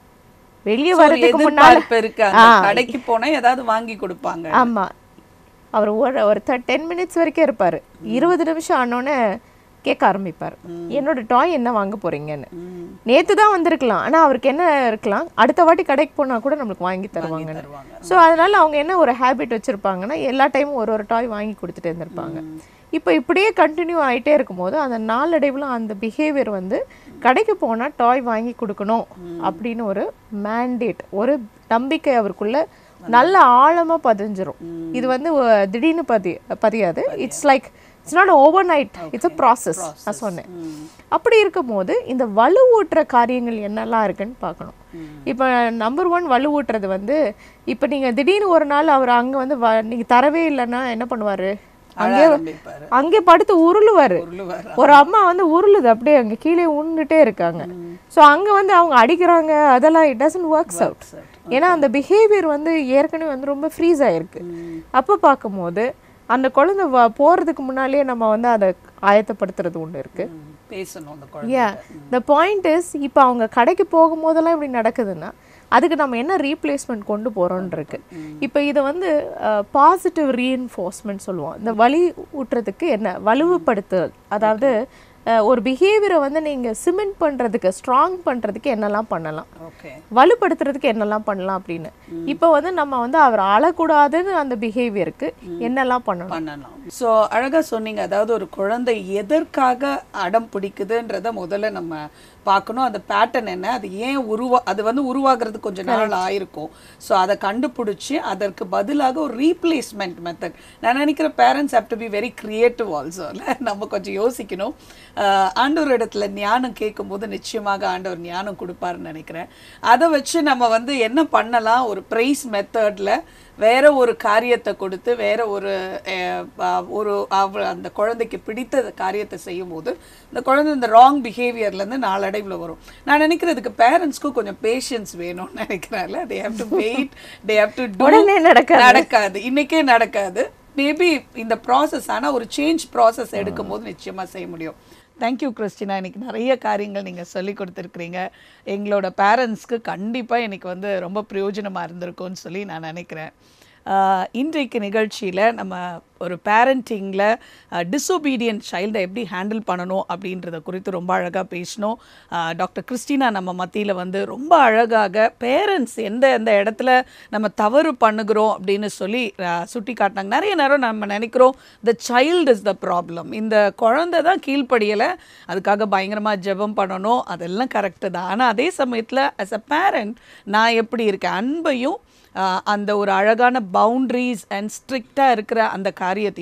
வெளியே வர்றதுக்கு முன்னால எதிர்பார்ப்பு இருக்கு அந்த கடைக்கு போனா ஏதாவது வாங்கி கொடுப்பாங்க ஆமா அவர் ஒரு ஒரு டென் மினிட்ஸ் வரைக்கும் இருப்பாரு இருபது நிமிஷம் ஆனோடனே கேட்க ஆரம்பிப்பார் என்னோட டாய் என்ன வாங்க போறீங்கன்னு ம். நேத்து தான் வந்திருக்கலாம் ஆனா அவருக்கு என்ன இருக்கலாம் அடுத்த வாட்டி கடைக்கு போனா கூட நம்மளுக்கு வாங்கி தருவாங்கன்னு தருவாங்க ஸோ அதனால அவங்க என்ன ஒரு ஹேபிட் வச்சிருப்பாங்கன்னா எல்லா டைமும் ஒரு ஒரு டாய் வாங்கி கொடுத்துட்டே இருந்திருப்பாங்க இப்போ இப்படியே கண்டினியூ ஆயிட்டே இருக்கும்போது அந்த நாளடைவில் அந்த பிஹேவியர் வந்து கடைக்கு போனால் டாய் வாங்கி கொடுக்கணும் அப்படின்னு ஒரு மேண்டேட் ஒரு நம்பிக்கை அவருக்குள்ள நல்ல ஆழமா பதிஞ்சிரும் இது வந்து ஒ- திடீர்னு பதி பதியாது it's like it's not overnight it's a process நான் சொன்னேன் அப்படி இருக்கும்போது இந்த வலுவூட்டுற காரியங்கள் என்னெல்லாம் இருக்குன்னு பார்க்கணும் இப்போ நம்பர் ஒன் வலுவூட்டுறது வந்து இப்போ நீங்க திடீர்னு ஒரு நாள் அவர் அங்க வந்து வ- நீங்க தரவே இல்லைன்னா என்ன பண்ணுவாரு அழ அங்கே ஆரம்பிப்பாரு அங்கே படுத்து உருளுவாரு உருளுவாரு. ஒரு அம்மா வந்து உருளுது அப்படியே அங்க கீழே உண்டுட்டே இருக்காங்க ஸோ அங்க வந்து அவங்க அடிக்கிறாங்க அதெல்லாம் இட் டசன்ட் ஒர்க்ஸ் அவுட் ஏன்னா அந்த பிஹேவியர் வந்து ஏற்கனவே வந்து ரொம்ப ஃப்ரீஸ் ஆயிருக்கு அப்போ பார்க்கும்போது அந்த குழந்தை வ- போறதுக்கு முன்னாலேயே நம்ம வந்து அதை ஆயத்தப்படுத்துறது ஒண்ணு இருக்கு ம். பேசணும் அந்த குழந்தை யா த பாயிண்ட் இஸ் இப்போ அவங்க கடைக்கு போகும்போதெல்லாம் இப்படி நடக்குதுன்னா அதுக்கு நம்ம என்ன ரீப்ளேஸ்மெண்ட் கொண்டு போறோம்னு இருக்கு இப்போ இதை வந்து பாசிட்டிவ் ரீஎன்ஃபோர்ஸ்மெண்ட் சொல்லுவோம் இந்த வலி ஊட்டுறதுக்கு என்ன வலுவுப்படுத்துதல் அதாவது அஹ், ஒரு பிஹேவியரை வந்து நீங்க சிமெண்ட் பண்றதுக்கு ஸ்ட்ராங் பண்றதுக்கு என்னெல்லாம் பண்ணலாம் ஓகே வலுப்படுத்துறதுக்கு என்னெல்லாம் பண்ணலாம் அப்படின்னு இப்போ வந்து நம்ம வந்து அவர் அழக்கூடாதுன்னு அந்த பிஹேவியருக்கு என்னெல்லாம் பண்ணணும் பண்ணலாம் ஸோ அழகா சொன்னீங்க அதாவது ஒரு குழந்தை எதற்காக அடம் பிடிக்குதுன்றத முதல்ல நம்ம பார்க்கணும் அந்த பேட்டர்ன் என்ன அது ஏன் உருவா அது வந்து உருவாகிறது கொஞ்ச நாள் ஆயிருக்கும் ஸோ அதை கண்டுபிடிச்சி அதற்கு பதிலாக ஒரு ரீப்ளேஸ்மெண்ட் மெத்தட் நான் நினைக்கிற parents have to be very creative also நம்ம கொஞ்சம் யோசிக்கணும் ஆஹ் ஆண்டவர் இடத்துல ஞானம் கேட்கும்போது நிச்சயமாக ஆண்டவர் ஞானம் கொடுப்பாருன்னு நினைக்கிறேன் அதை வச்சு நம்ம வந்து என்ன பண்ணலாம் ஒரு ப்ரைஸ் மெத்தடில் வேற ஒரு காரியத்தை கொடுத்து வேற ஒரு அஹ், அஹ், ஒரு அவ அந்த குழந்தைக்கு பிடித்த காரியத்தை செய்யும் போது இந்த குழந்தை இந்த ராங் பிஹேவியர்லேருந்து நாளடைவில் வரும் நான் நினைக்கிறதுக்கு பேரண்ட்ஸ்க்கும் கொஞ்சம் பேஷன்ஸ் வேணும்னு நினைக்கிறேன்ல they have to wait they have to உடனே நடக்காது. நடக்காது இன்னைக்கே நடக்காது மேபி இந்த ப்ராசஸ் ஆனா ஒரு சேஞ்ச் ப்ராசஸ் எடுக்கும்போது நிச்சயமா செய்ய முடியும் தேங்க்யூ கிறிஸ்டினா இன்னைக்கு நிறைய காரியங்கள் நீங்கள் சொல்லி கொடுத்துருக்குறீங்க எங்களோட பேரண்ட்ஸ்க்கு கண்டிப்பாக இன்னைக்கு வந்து ரொம்ப பிரயோஜனமாக இருந்திருக்கும்னு சொல்லி நான் நினைக்கிறேன் ஆஹ் இன்றைக்கு நிகழ்ச்சியில் நம்ம ஒரு பேரண்டிங்கில் டிசோபீடியன்ட் சைல்டை எப்படி ஹேண்டில் பண்ணணும் அப்படின்றத குறித்து ரொம்ப அழகாக பேசினோம் ஆஹ் டாக்டர் கிறிஸ்டினா நம்ம மத்தியில் வந்து ரொம்ப அழகாக பேரண்ட்ஸ் எந்த எந்த இடத்துல நம்ம தவறு பண்ணுகிறோம் அப்படின்னு சொல்லி சுட்டி காட்டினாங்க நிறைய நேரம் நம்ம நினைக்கிறோம் the child is the problem இந்த குழந்தை தான் கீழ்ப்படியலை அதுக்காக பயங்கரமாக ஜெபம் பண்ணணும் அதெல்லாம் கரெக்டு தான் ஆனால் அதே சமயத்தில் as a பேரண்ட் நான் எப்படி இருக்கேன் அன்பையும் ஆஹ் அந்த ஒரு அழகான பவுண்ட்ரிஸ் அண்ட் ஸ்ட்ரிக்டாக இருக்கிற அந்த காரியத்தையும்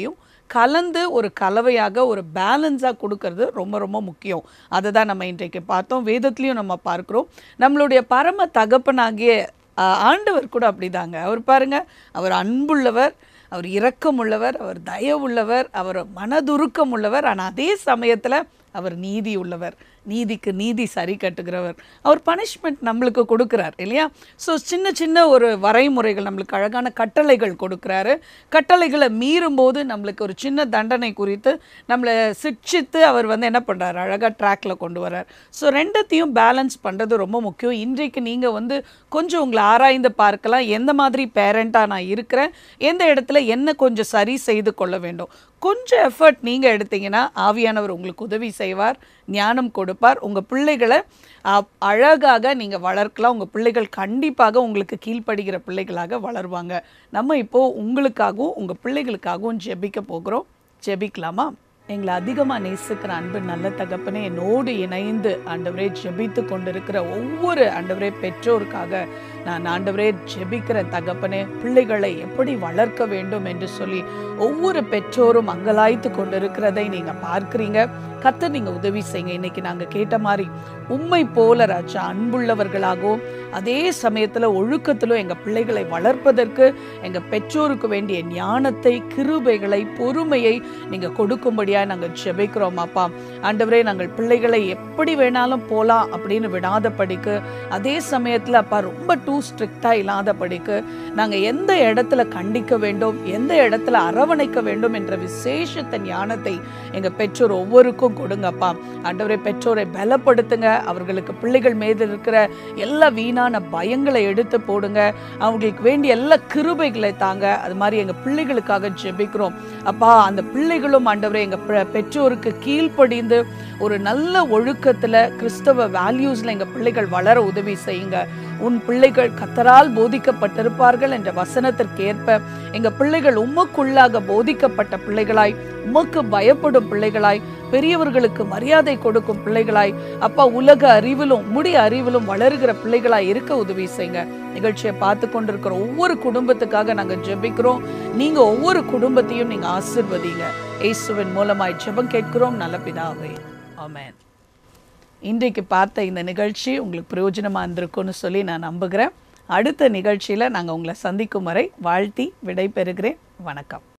கலந்து ஒரு கலவையாக ஒரு பேலன்ஸாக கொடுக்கறது ரொம்ப ரொம்ப முக்கியம் அதை தான் நம்ம இன்றைக்கு பார்த்தோம் வேதத்துலேயும் நம்ம பார்க்குறோம் நம்மளுடைய பரம தகப்பனாகிய ஆஹ், ஆண்டவர் கூட அப்படிதாங்க அவர் பாருங்க அவர் அன்புள்ளவர் அவர் இரக்கமுள்ளவர் அவர் தயவுள்ளவர் அவர் மனதுருக்கம் உள்ளவர் ஆனால் அதே சமயத்தில் அவர் நீதி உள்ளவர் நீதிக்கு நீதி சரி கட்டுகிறவர் அவர் பனிஷ்மெண்ட் நம்மளுக்கு கொடுக்குறார் இல்லையா ஸோ சின்ன சின்ன ஒரு வரைமுறைகள் நம்மளுக்கு அழகான கட்டளைகள் கொடுக்குறாரு கட்டளைகளை மீறும்போது நம்மளுக்கு ஒரு சின்ன தண்டனை குறித்து நம்மளை சிக்ஷித்து அவர் வந்து என்ன பண்ணுறாரு அழகாக ட்ராக்ல கொண்டு வர்றார் ஸோ ரெண்டத்தையும் பேலன்ஸ் பண்ணுறது ரொம்ப முக்கியம் இன்றைக்கு நீங்கள் வந்து கொஞ்சம் உங்களை ஆராய்ந்து பார்க்கலாம் எந்த மாதிரி பேரண்ட்டாக நான் இருக்கிறேன் எந்த இடத்துல என்ன கொஞ்சம் சரி செய்து கொள்ள வேண்டும் கொஞ்சம் எஃபர்ட் நீங்கள் எடுத்தீங்கன்னா ஆவியானவர் உங்களுக்கு உதவி செய்வார் ஞானம் கொடுப்பார் உங்கள் பிள்ளைகளை அ- அழகாக நீங்கள் வளர்க்கலாம் உங்கள் பிள்ளைகள் கண்டிப்பாக உங்களுக்கு கீழ்ப்படுகிற பிள்ளைகளாக வளருவாங்க நம்ம இப்போது உங்களுக்காகவும் உங்கள் பிள்ளைகளுக்காகவும் ஜெபிக்க போகிறோம் ஜெபிக்கலாமா எங்களை அதிகமாக நேசிக்கிற அன்பு நல்ல தகப்பனே என்னோடு இணைந்து ஆண்டவரே ஜெபித்து கொண்டிருக்கிற ஒவ்வொரு ஆண்டவரே பெற்றோருக்காக நான் ஆண்டவரே ஜெபிக்கிற தகப்பனே பிள்ளைகளை எப்படி வளர்க்க வேண்டும் என்று சொல்லி ஒவ்வொரு பெற்றோரும் அங்கலாய்த்து கொண்டிருக்கிறதை நீங்கள் பார்க்குறீங்க கர்த்தர் நீங்கள் உதவி செய்யுங்க இன்னைக்கு நாங்கள் கேட்ட மாதிரி உண்மை போல ராஜா அன்புள்ளவர்களாகவும் அதே சமயத்தில் ஒழுக்கத்திலும் எங்கள் பிள்ளைகளை வளர்ப்பதற்கு எங்கள் பெற்றோருக்கு வேண்டிய ஞானத்தை கிருபைகளை பொறுமையை நீங்கள் கொடுக்கும்படியாக நாங்கள் ஜெபிக்கிறோம் அப்பா ஆண்டவரே நாங்கள் பிள்ளைகளை எப்படி வேணாலும் போகலாம் அப்படின்னு விடாத படிக்கு அதே சமயத்தில் அப்பா ரொம்ப டூ ஸ்ட்ரிக்டாக இல்லாத படிக்கு நாங்கள் எந்த இடத்துல கண்டிக்க வேண்டும் எந்த இடத்துல அரவணைக்க வேண்டும் என்ற விசேஷத்த ஞானத்தை எங்கள் பெற்றோர் ஒவ்வொருக்கும் கொடுங்கப்பா ஆண்டவரே பெற்றோரை பலப்படுத்துங்க அவர்களுக்கு பிள்ளைகள் மீது இருக்கிற எல்லா வீணான பயங்களை எடுத்து போடுங்க அவங்களுக்கு வேண்டிய எல்லா கிருபைகளை தாங்க அது மாதிரி எங்கள் பிள்ளைகளுக்காக ஜெபிக்கிறோம் அப்பா அந்த பிள்ளைகளும் ஆண்டவரே எங்கள் பெ- பெற்றோருக்கு கீழ்ப்படிந்து ஒரு நல்ல ஒழுக்கத்தில் கிறிஸ்தவ வேல்யூஸில் எங்கள் பிள்ளைகள் வளர உதவி செய்யுங்க உன் பிள்ளைகள் கத்தரால் போதிக்கப்பட்டிருப்பார்கள் என்ற வசனத்திற்கு ஏற்ப எங்க பிள்ளைகள் உமக்குள்ளாக போதிக்கப்பட்ட பிள்ளைகளாய் உமக்கு பயப்படும் பிள்ளைகளாய் பெரியவர்களுக்கு மரியாதை கொடுக்கும் பிள்ளைகளாய் அப்பா உலக அறிவிலும் உம்முடைய அறிவிலும் வளருகிற பிள்ளைகளாய் இருக்க உதவி செய்யுங்க நிகழ்ச்சியை பார்த்து கொண்டிருக்கிற ஒவ்வொரு குடும்பத்துக்காக நாங்க ஜெபிக்கிறோம் நீங்க ஒவ்வொரு குடும்பத்தையும் நீங்க ஆசிர்வதிங்க இயேசுவின் மூலமாய் ஜெபம் கேட்கிறோம் நல்ல பிதாவே ஆமென் இன்றைக்கு பார்த்த இந்த நிகழ்ச்சி உங்களுக்கு பிரயோஜனமாக இருந்திருக்கும்னு சொல்லி நான் நம்புகிறேன் அடுத்த நிகழ்ச்சியில் நாங்கள் உங்களை சந்திக்கும் வரை வாழ்த்தி விடை பெறுகிறேன் வணக்கம்